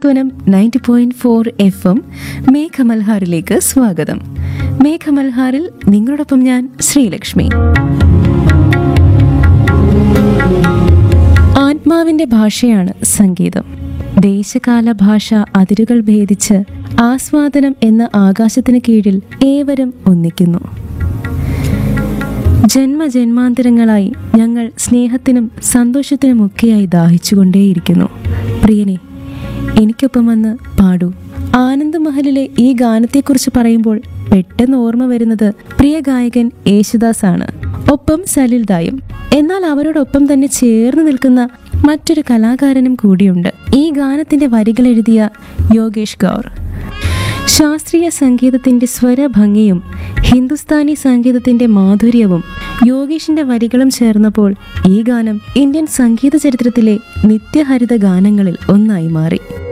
സാന്ത്വനം ninety point four F M മേഘമൽഹാറിലേക്ക് സ്വാഗതം മേഘമൽഹാറിൽ നിങ്ങളോടൊപ്പം ഞാൻ ശ്രീലക്ഷ്മി ആത്മാവിന്റെ ഭാഷയാണ് സംഗീതം ദേശകാല ഭാഷ അതിരുകൾ ഭേദിച്ച് ആസ്വാദനം എന്ന ആകാശത്തിന് കീഴിൽ ഏവരും ഒന്നിക്കുന്നു ജന്മജന്മാന്തരങ്ങളായി ഞങ്ങൾ സ്നേഹത്തിനും സന്തോഷത്തിനുമൊക്കെയായി ദാഹിച്ചുകൊണ്ടേയിരിക്കുന്നു പ്രിയനെ എനിക്കൊപ്പം വന്ന് പാടൂ ആനന്ദമഹലിലെ ഈ ഗാനത്തെക്കുറിച്ച് പറയുമ്പോൾ പെട്ടെന്ന് ഓർമ്മ വരുന്നത് പ്രിയ ഗായകൻ യേശുദാസ് ആണ് ഒപ്പം സലിൽദായും എന്നാൽ അവരോടൊപ്പം തന്നെ ചേർന്ന് നിൽക്കുന്ന മറ്റൊരു കലാകാരനും കൂടിയുണ്ട് ഈ ഗാനത്തിന്റെ വരികൾ എഴുതിയ യോഗേഷ് ഗൗർ ശാസ്ത്രീയ സംഗീതത്തിന്റെ സ്വരഭംഗിയും ഹിന്ദുസ്ഥാനി സംഗീതത്തിന്റെ മാധുര്യവും യോഗേഷിന്റെ വരികളും ചേർന്നപ്പോൾ ഈ ഗാനം ഇന്ത്യൻ സംഗീത ചരിത്രത്തിലെ നിത്യഹരിത ഗാനങ്ങളിൽ ഒന്നായി മാറി